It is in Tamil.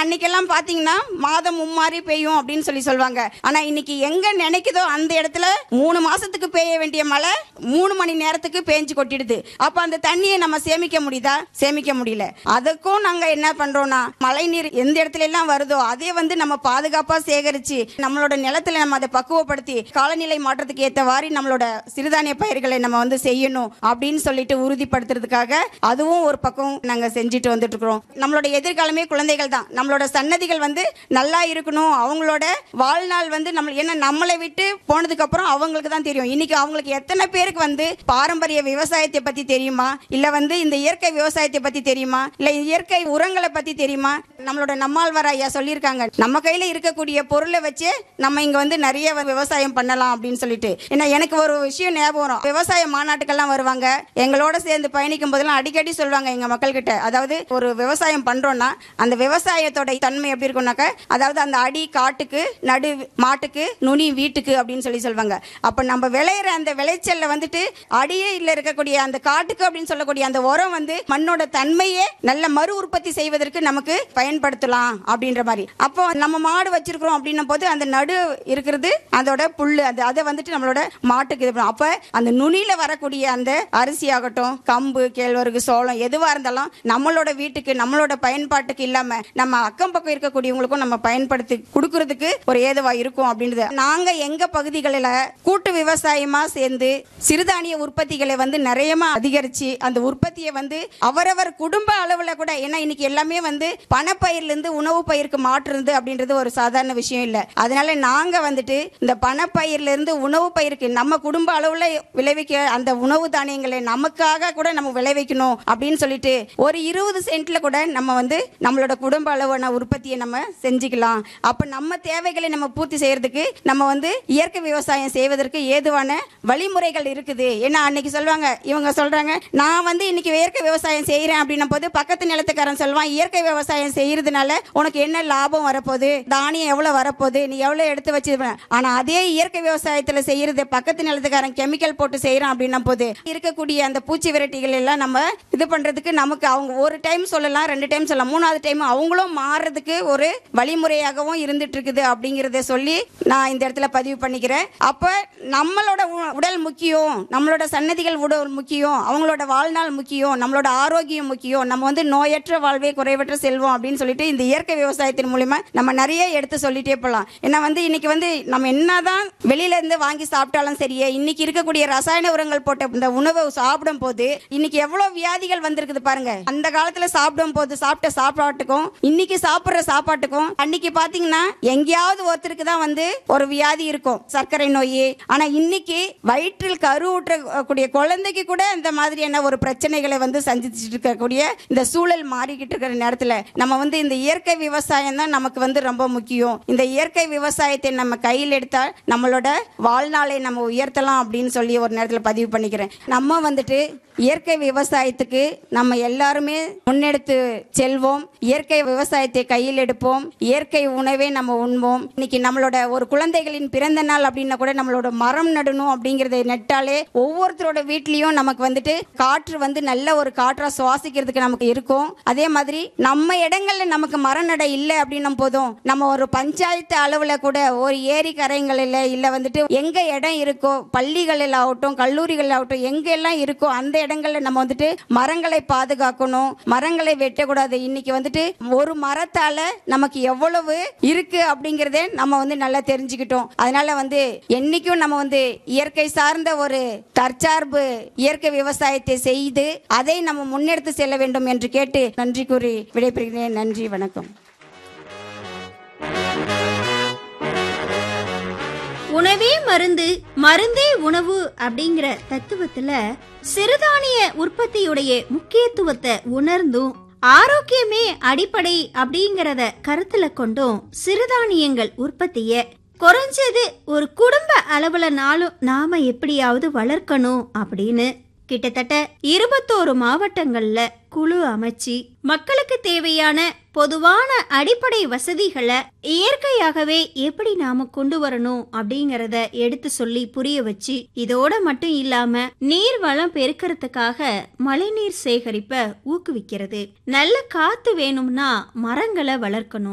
அன்னைக்கெல்லாம் பாத்தீங்கன்னா மாதம் மும்மாரி பெய்யும் அப்படின்னு சொல்லி சொல்லுவாங்க ஆனா இன்னைக்கு எங்க நினைக்குதோ அந்த இடத்துல மூணு மாசத்துக்கு பெய்ய வேண்டிய மழை மூணு மணி நேரத்துக்கு பேஞ்சு கொட்டிடுது அப்ப அந்த தண்ணியை நம்ம சேமிக்க முடியுதா சேமிக்க முடியல அதுக்கும் நாங்க என்ன பண்றோம்னா மழை நீர் எந்த இடத்துல எல்லாம் வருதோ அதை வந்து நம்ம பாதுகாப்பா சேகரிச்சு நம்மளோட நிலத்துல நம்ம அதை பக்குவப்படுத்தி காலநிலை மாற்றத்துக்கு ஏற்றவாறு நம்மளோட சிறுதானிய பயிர்களை நம்ம வந்து செய்யணும் அப்படின்னு சொல்லிட்டு உறுதிப்படுத்துறதுக்காக அதுவும் ஒரு பக்கம் நாங்க செஞ்சுட்டு வந்துட்டு இருக்கிறோம் நம்மளோட எதிர்காலமே குழந்தைகள் தான் நம்மளோட சன்னதிகள் வந்து நல்லா இருக்கணும் அவங்களோட வாழ்நாள் வந்து நம்ம ஏன்னா நம்மளை விட்டு போனதுக்கு அப்புறம் அவங்களுக்கு தான் தெரியும் இன்னைக்கு அவங்களுக்கு எத்தனை பேருக்கு வந்து பாரம்பரிய விவசாயத்தை பத்தி தெரியுமா இல்ல வந்து இந்த இயற்கை விவசாயத்தை பத்தி தெரியுமா இல்ல இயற்கை உரங்களை பத்தி தெரியுமா நம்மளோட நம்மாழ்வார் ஐயா சொல்லியிருக்காங்க நம்ம கையில இருக்கக்கூடிய பொருளை வச்சு நம்ம இங்க வந்து நிறைய வ- விவசாயம் பண்ணலாம் அப்படின்னு சொல்லிட்டு ஏன்னா எனக்கு ஒரு விஷயம் ஞாபகம் வரும் விவசாய மாநாட்டுக்கெல்லாம் வருவாங்க எங்களோட சேர்ந்து பயணிக்கும் போதெல்லாம் அடிக்கடி சொல்லுவாங்க எங்க மக்கள் கிட்ட அதாவது ஒரு விவசாயம் பண்றோம்னா அந்த விவசாயத்தோட தன்மை எப்படி இருக்கும்னாக்க அதாவது அந்த அடி காட்டுக்கு நடு மாட்டுக்கு நுனி வீட்டுக்கு அப்படின்னு சொல்லி சொல்லுவாங்க அப்ப நம்ம விளையிற அந்த விளைச்சல்ல வந்துட்டு அடியில் இருக்கக்கூடிய அந்த காட்டுக்கு அப்படின்னு சொல்லக்கூடிய அந்த உரம் வந்து மண்ணோட தன்மையே நல்ல மறு உற்பத்தி செய்வதற்கு நமக்கு பயன்படுத்தலாம் அப்படின்ற மாதிரி அப்போ நம்ம மாடு வச்சிருக்கிறோம் அப்படின்னும் போது அந்த நடு இருக்கிறது அதோட புல்லு அது அதை வந்துட்டு நம்மளோட மாட்டுக்கு இது பண்ணும். அப்ப அந்த நுனியில வரக்கூடிய அந்த அரிசி ஆகட்டும் கம்பு கேழ்வரகு சோளம் எதுவா இருந்தாலும் நம்மளோட வீட்டுக்கு நம்மளோட பயன்பாட்டுக்கு இல்லாம நம்ம அக்கம் பக்கம் இருக்கக்கூடியவங்களுக்கும் நம்ம பயன்படுத்தி கொடுக்கறதுக்கு ஒரு ஏதுவா இருக்கும் அப்படின்றது நாங்க எங்க பகுதிகளில் கூட்டு விவசாயமா சேர்ந்து சிறுதானிய உற்பத்திகளை வந்து நிறையமா அதிகரிச்சு அந்த உற்பத்தியை வந்து அவரவர் குடும்ப அளவுல கூட ஏன்னா இன்னைக்கு எல்லாமே வந்து பணப்பயிர்ல இருந்து உணவு பயிருக்கு மாற்றுறது அப்படின்றது ஒரு சாதாரண விஷயம் இல்ல அதனால நாங்க வந்துட்டு இந்த பணப்பயிர்ல இருந்து உணவு பயிருக்கு நம்ம குடும்ப அளவுல விளைவிக்க அந்த உணவு தானியங்களை நமக்காக கூட நம்ம விளைவிக்கணும் அப்படின்னு சொல்லிட்டு ஒரு இருபது சென்ட்ல கூட நம்ம வந்து நம்மளோட குடும்ப அளவான உற்பத்தியை நம்ம செஞ்சுக்கலாம் அப்ப நம்ம தேவைகளை நம்ம பூர்த்தி செய்யறதுக்கு நம்ம வந்து இயற்கை விவசாயம் செய்வதற்கு ஏதுவான வழிமுறைகள் இருக்குது ஏன்னா அன்னைக்கு சொல்லுவாங்க இவங்க சொல்றாங்க நான் வந்து இன்னைக்கு இயற்கை விவசாயம் செய்யறேன் அப்படின்னும் போது பக்கத்து நிலத்துக்காரன் சொல்லுவான் இயற்கை விவசாயம் செய்யறதுனால உனக்கு என்ன லாபம் வரப்போகுது தானியம் எவ்வளவு வரப்போகுது நீ எவ்வளவு எடுத்து வச்சு ஆனா அதே இயற்கை விவசாயத்துல செய்யறது பக்கத்து நிலத்துக்காரன் கெமிக்கல் போட்டு செய்யறான் அப்படின்னும் போது இருக்கக்கூடிய அந்த பூச்சி விரட்டிகள் எல்லாம் நம்ம இது பண்றதுக்கு நமக்கு அவங்க ஒரு டைம் சொல்லலாம் ரெண்டு டைம் சொல்லலாம் மூணாவது டைம் அவங்களும் மாறுறதுக்கு ஒரு வழிமுறையாகவும் இருந்துட்டு இருக்குது அப்படிங்கறத சொல்லி நான் இந்த இடத்துல பதிவு பண்ணிக்கிறேன் அப்ப நம்மளோட உ- உடல் முக்கியம் நம்மளோட சன்னதிகள் உடல் முக்கியம் அவங்களோட வாழ்நாள் முக்கியம் நம்மளோட ஆரோக்கியம் முக்கியம் நம்ம வந்து நோயற்ற வாழ்வே குறைவற்ற செல்வம் அப்படின்னு சொல்லிட்டு இந்த இயற்கை விவசாயத்தின் மூலியமா நம்ம நிறைய எடுத்து சொல்லிட்டே போகலாம் ஏன்னா வந்து இன்னைக்கு வந்து நம்ம என்னதான் வெளியில இருந்து வாங்கி சாப்பிட்டாலும் சரியே இன்னைக்கு இருக்கக்கூடிய ரசாயன உரங்கள் போட்ட இந்த உணவை சாப்பிடும் போது இன்னைக்கு எவ்வளவு வியாதிகள் வந்திருக்குது பாருங்க அந்த காலத்துல சாப்பிடும் போது சாப்பிட்ட சாப்பாட்டுக்கும் இன்னைக்கு சாப்பிடுற சாப்பாட்டுக்கும் அன்னைக்கு பாத்தீங்கன்னா எங்கேயாவது ஒருத்தருக்கு தான் வந்து ஒரு வியாதி இருக்கும் சர்க்கரை நோய் ஆனா இன்னைக்கு வயிற்றில் கரு ஊற்றக்கூடிய குழந்தைக்கு கூட இந்த மாதிரியான ஒரு பிரச்சனைகளை வந்து சந்திச்சுட்டு இருக்கக்கூடிய இந்த சூழல் மாறிக்கிட்டு இருக்கிற நேரத்துல நம்ம வந்து இந்த இயற்கை விவசாயம் தான் நமக்கு வந்து ரொம்ப முக்கியம் இந்த இயற்கை விவசாயத்தை நம்ம கையில் எடுத்தால் நம்மளோட வாழ்நாளை நம்ம உயர்த்தலாம் அப்படின்னு சொல்லி ஒரு நேரத்தில் பதிவு பண்ணிக்கிறேன் நம்ம வந்துட்டு இயற்கை விவசாயத்துக்கு நம்ம எல்லாருமே முன்னெடுத்து செல்வோம் இயற்கை விவசாயத்தை கையில் எடுப்போம் இயற்கை உணவே நம்ம உண்போம் இன்னைக்கு நம்மளோட ஒரு குழந்தைகளின் பிறந்த நாள் அப்படின்னா கூட நம்மளோட மரம் நடணும் அப்படிங்கறத நெட்டாலே ஒவ்வொருத்தரோட வீட்லயும் நமக்கு வந்துட்டு காற்று வந்து நல்ல ஒரு காற்றா சுவாசிக்கிறதுக்கு நமக்கு இருக்கும் அதே மாதிரி நம்ம இடங்கள்ல நமக்கு மரம் நட இல்லை அப்படின்னும் போதும் நம்ம ஒரு பஞ்சாயத்து அளவுல கூட ஒரு ஏரி கரைகளில் இல்ல வந்துட்டு எங்க இடம் இருக்கோ பள்ளிகளில் ஆகட்டும் கல்லூரிகள் ஆகட்டும் எங்க எல்லாம் இருக்கோ அந்த இடங்கள்ல நம்ம வந்துட்டு மரங்களை பாதுகாக்கணும் மரங்களை வெட்டக்கூடாது இன்னைக்கு வந்துட்டு ஒரு மரத்தால நமக்கு எவ்வளவு இருக்கு அப்படிங்கறதே நம்ம வந்து நல்லா தெரிஞ்சுக்கிட்டோம் அதனால வந்து என்னைக்கும் நம்ம வந்து இயற்கை சார்ந்த ஒரு தற்சார்பு இயற்கை விவசாயத்தை செய்து அதை நம்ம முன்னெடுத்து செல்ல வேண்டும் என்று கேட்டு நன்றி கூறி விடைபெறுகிறேன் நன்றி வணக்கம் உணவே மருந்து மருந்தே உணவு அப்படிங்கிற தத்துவத்துல சிறுதானிய உற்பத்தியுடைய முக்கியத்துவத்தை உணர்ந்தும் ஆரோக்கியமே அடிப்படை அப்படிங்கறத கருத்துல கொண்டும் சிறுதானியங்கள் உற்பத்திய குறைஞ்சது ஒரு குடும்ப அளவுல நாளும் நாம எப்படியாவது வளர்க்கணும் அப்படின்னு கிட்டத்தட்ட இருபத்தோரு மாவட்டங்கள்ல குழு அமைச்சு மக்களுக்கு தேவையான பொதுவான அடிப்படை வசதிகளை இயற்கையாகவே எப்படி நாம கொண்டு வரணும் அப்படிங்கறத எடுத்து சொல்லி புரிய வச்சு இதோட மட்டும் இல்லாம நீர் வளம் பெருக்கிறதுக்காக மழைநீர் சேகரிப்ப ஊக்குவிக்கிறது நல்ல காத்து வேணும்னா மரங்களை வளர்க்கணும்